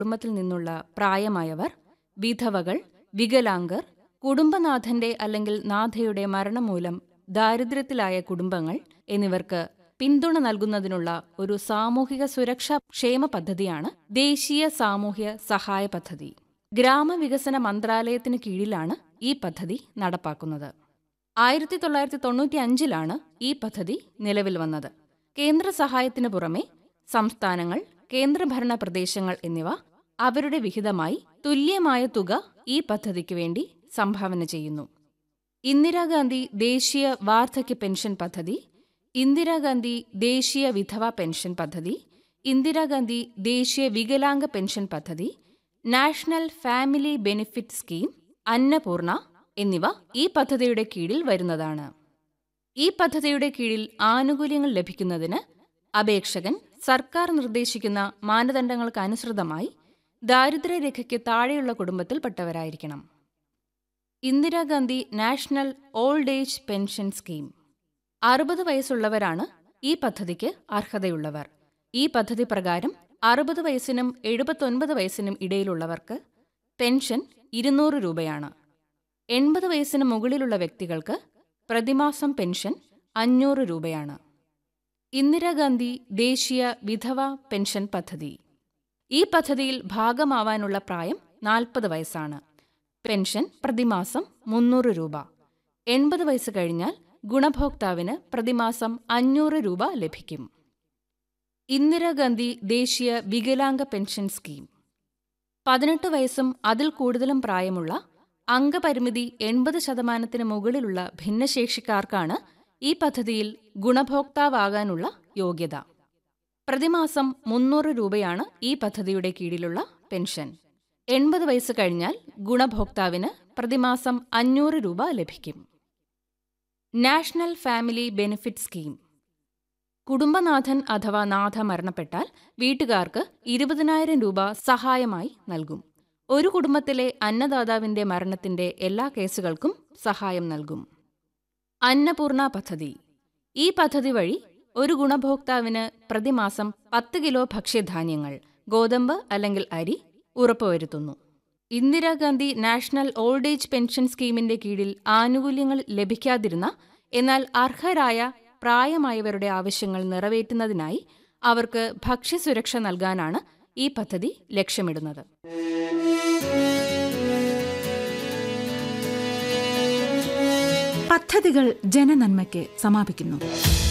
കുടുംബത്തിൽ നിന്നുള്ള പ്രായമായവർ വിധവകൾ വികലാംഗർ കുടുംബനാഥന്റെ അല്ലെങ്കിൽ നാഥയുടെ മരണം മൂലം ദാരിദ്ര്യത്തിലായ കുടുംബങ്ങൾ എന്നിവർക്ക് പിന്തുണ നൽകുന്നതിനുള്ള ഒരു സാമൂഹിക സുരക്ഷാ ക്ഷേമ പദ്ധതിയാണ് ദേശീയ സാമൂഹ്യ സഹായ പദ്ധതി ഗ്രാമവികസന മന്ത്രാലയത്തിന് കീഴിലാണ് ഈ പദ്ധതി നടപ്പാക്കുന്നത് ആയിരത്തി തൊള്ളായിരത്തി തൊണ്ണൂറ്റി അഞ്ചിലാണ് ഈ പദ്ധതി നിലവിൽ വന്നത് കേന്ദ്ര സഹായത്തിന് പുറമെ സംസ്ഥാനങ്ങൾ കേന്ദ്രഭരണ പ്രദേശങ്ങൾ എന്നിവ അവരുടെ വിഹിതമായി തുല്യമായ തുക ഈ പദ്ധതിക്ക് വേണ്ടി സംഭാവന ചെയ്യുന്നു ഇന്ദിരാഗാന്ധി ദേശീയ വാർദ്ധക്യ പെൻഷൻ പദ്ധതി ഇന്ദിരാഗാന്ധി ദേശീയ വിധവ പെൻഷൻ പദ്ധതി ഇന്ദിരാഗാന്ധി ദേശീയ വികലാംഗ പെൻഷൻ പദ്ധതി national family benefit scheme Annapurna എന്നിവ ഈ പദ്ധതിയുടെ കീഴിൽ വരുന്നതാണ് ഈ പദ്ധതിയുടെ കീഴിൽ ആനുകൂല്യങ്ങൾ ലഭിക്കുന്നതിന് അപേക്ഷകൻ സർക്കാർ നിർദ്ദേശിക്കുന്ന മാനദണ്ഡങ്ങൾക്കനുസൃതമായി ദാരിദ്ര്യരേഖയ്ക്ക് താഴെയുള്ള കുടുംബത്തിൽപ്പെട്ടവരായിരിക്കണം Indira Gandhi national old age pension scheme അറുപത് വയസ്സുള്ളവരാണ് ഈ പദ്ധതിക്ക് അർഹതയുള്ളവർ ഈ പദ്ധതി പ്രകാരം അറുപത് വയസ്സിനും എഴുപത്തൊൻപത് വയസ്സിനും ഇടയിലുള്ളവർക്ക് പെൻഷൻ ഇരുന്നൂറ് രൂപയാണ് എൺപത് വയസ്സിന് മുകളിലുള്ള വ്യക്തികൾക്ക് പ്രതിമാസം പെൻഷൻ അഞ്ഞൂറ് രൂപയാണ് ഇന്ദിരാഗാന്ധി ദേശീയ വിധവ പെൻഷൻ പദ്ധതി ഈ പദ്ധതിയിൽ ഭാഗമാവാനുള്ള പ്രായം നാൽപ്പത് വയസ്സാണ് പെൻഷൻ പ്രതിമാസം മുന്നൂറ് രൂപ എൺപത് വയസ്സ് കഴിഞ്ഞാൽ ഗുണഭോക്താവിന് പ്രതിമാസം അഞ്ഞൂറ് രൂപ ലഭിക്കും ഇന്ദിരാഗാന്ധി ദേശീയ വികലാംഗ പെൻഷൻ സ്കീം പതിനെട്ട് വയസ്സും അതിൽ കൂടുതലും പ്രായമുള്ള അംഗപരിമിതി എൺപത് ശതമാനത്തിന് മുകളിലുള്ള ഭിന്നശേഷിക്കാർക്കാണ് ഈ പദ്ധതിയിൽ ഗുണഭോക്താവാകാനുള്ള യോഗ്യത പ്രതിമാസം മുന്നൂറ് രൂപയാണ് ഈ പദ്ധതിയുടെ കീഴിലുള്ള പെൻഷൻ എൺപത് വയസ്സ് കഴിഞ്ഞാൽ ഗുണഭോക്താവിന് പ്രതിമാസം അഞ്ഞൂറ് രൂപ ലഭിക്കും നാഷണൽ ഫാമിലി ബെനിഫിറ്റ് സ്കീം കുടുംബനാഥൻ അഥവാ നാഥ മരണപ്പെട്ടാൽ വീട്ടുകാർക്ക് ഇരുപതിനായിരം രൂപ സഹായമായി നൽകും ഒരു കുടുംബത്തിലെ അന്നദാതാവിന്റെ മരണത്തിന്റെ എല്ലാ കേസുകൾക്കും സഹായം നൽകും അന്നപൂർണ പദ്ധതി ഈ പദ്ധതി വഴി ഒരു ഗുണഭോക്താവിന് പ്രതിമാസം പത്ത് കിലോ ഭക്ഷ്യധാന്യങ്ങൾ ഗോതമ്പ് അല്ലെങ്കിൽ അരി ഉറപ്പുവരുത്തുന്നു Indira Gandhi national old age pension സ്കീമിന്റെ കീഴിൽ ആനുകൂല്യങ്ങൾ ലഭിക്കാതിരുന്ന എന്നാൽ അർഹരായ പ്രായമായവരുടെ ആവശ്യങ്ങൾ നിറവേറ്റുന്നതിനായി അവർക്ക് ഭക്ഷ്യസുരക്ഷ നൽകാനാണ് ഈ പദ്ധതി ലക്ഷ്യമിടുന്നത് പദ്ധതികൾ ജനനന്മയ്ക്ക് സമാപിക്കുന്നു